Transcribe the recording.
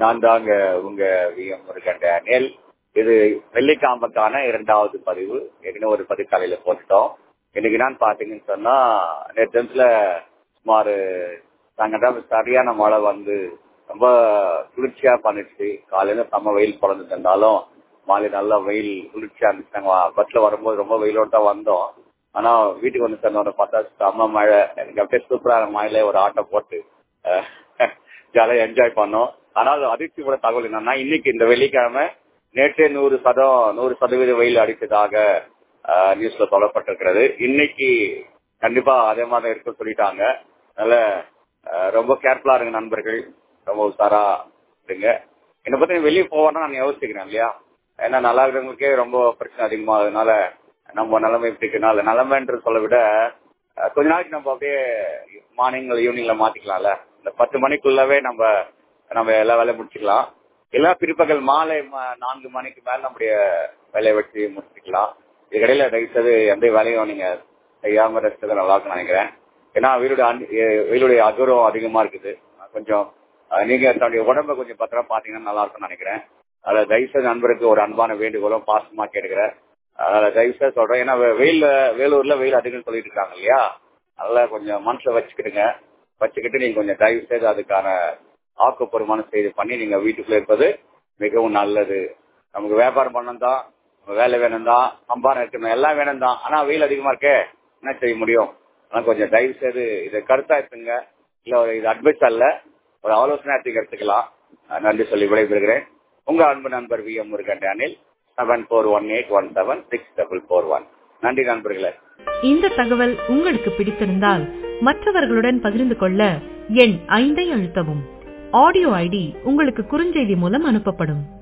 நான் தாங்க உங்க விஎம் முருகன் டேனியல் இது வெள்ளிக்காம்புக்கான இரண்டாவது பதிவு ஏற்கனவே ஒரு பதிவு காலையில போட்டுட்டோம் இன்னைக்கு நான் பாத்தீங்கன்னு சொன்னா நேற்று தினத்துல சுமார் நாங்க சரியான மழை வந்து ரொம்ப குளிர்ச்சியா பண்ணிடுச்சு காலையில செம்ம வெயில் பிறந்திருந்தாலும் மாலை நல்லா வெயில் குளிர்ச்சியா இருந்துச்சு நாங்க பஸ்ல வரும்போது ரொம்ப வெயிலோட தான் வந்தோம் ஆனா வீட்டுக்கு வந்து சேர்ந்தோட பார்த்தா செம்ம மழை எனக்கு அப்படியே சூப்பரான மழையில ஒரு ஆட்டோ போட்டு ஜாலியா என்ஜாய் பண்ணோம் ஆனால் அதிர்ச்சி கூட தகவல் என்னன்னா இன்னைக்கு இந்த வெள்ளிக்கிழமை நேற்றே நூறு சதம் நூறு சதவீத வெயில் அடித்ததாக நியூஸ்ல சொல்லப்பட்டிருக்கிறது இன்னைக்கு கண்டிப்பா அதே மாதிரி இருக்க சொல்லிட்டாங்க அதனால ரொம்ப கேர்ஃபுல்லா இருங்க நண்பர்கள் ரொம்ப உஷாரா இருங்க என்னை பத்தி வெளியே போவான்னா நான் யோசிக்கிறேன் இல்லையா ஏன்னா நல்லா இருக்கிறவங்களுக்கே ரொம்ப பிரச்சனை அதிகமாகுதுனால நம்ம நிலைமை இப்படி இருக்கனால நிலைமைன்றது சொல்ல விட கொஞ்ச நாளைக்கு நம்ம அப்படியே மார்னிங்ல ஈவினிங்ல மாத்திக்கலாம்ல இந்த பத்து மணிக்குள்ளவே நம்ம நம்ம எல்லா வேலையும் முடிச்சுக்கலாம் எல்லா பிற்பகல் மாலை நான்கு மணிக்கு மேல நம்முடைய வேலையை வச்சு முடிச்சுக்கலாம் இதுக்கடையில தயவுசெய்து எந்த வேலையும் நீங்க செய்யாம இருக்கிறது நல்லா இருக்கும்னு நினைக்கிறேன் ஏன்னா வெயிலுடைய வெயிலுடைய அகூரம் அதிகமா இருக்குது கொஞ்சம் நீங்க தன்னுடைய உடம்ப கொஞ்சம் பத்திரம் பாத்தீங்கன்னா நல்லா இருக்கும்னு நினைக்கிறேன் அதில் தயவுசெய்து நண்பருக்கு ஒரு அன்பான வேண்டுகோளும் பாசமா கேட்டுக்கிறேன் அதில் தயவுசெய்து சொல்றேன் ஏன்னா வெயில் வேலூர்ல வெயில் அதிகம் சொல்லிட்டு இருக்காங்க இல்லையா அதனால கொஞ்சம் மனசுல வச்சுக்கிடுங்க வச்சுக்கிட்டு நீங்க கொஞ்சம் தயவு செய்து அதுக்கான ஆக்கப்பூர்வமான செய்தி பண்ணி நீங்க வீட்டுக்குள்ள இருப்பது மிகவும் நல்லது நமக்கு வியாபாரம் பண்ணணும் தான் வேலை வேணும் தான் சம்பாரம் இருக்கணும் எல்லாம் வேணும் தான் ஆனா வெயில் அதிகமா இருக்கே என்ன செய்ய முடியும் ஆனா கொஞ்சம் தயவு செய்து இதை கருத்தா எடுத்துங்க இல்ல ஒரு இது அட்வைஸ் அல்ல ஒரு ஆலோசனை எடுத்து எடுத்துக்கலாம் நன்றி சொல்லி விடைபெறுகிறேன் உங்க அன்பு நண்பர் வி எம் முருகன் டேனில் seven four one eight one seven six double four one நன்றி நண்பர்களே இந்த தகவல் உங்களுக்கு பிடித்திருந்தால் மற்றவர்களுடன் பகிர்ந்து கொள்ள எண் ஐந்தை அழுத்தவும் ஆடியோ ஐடி உங்களுக்கு குறுஞ்செய்தி மூலம் அனுப்பப்படும்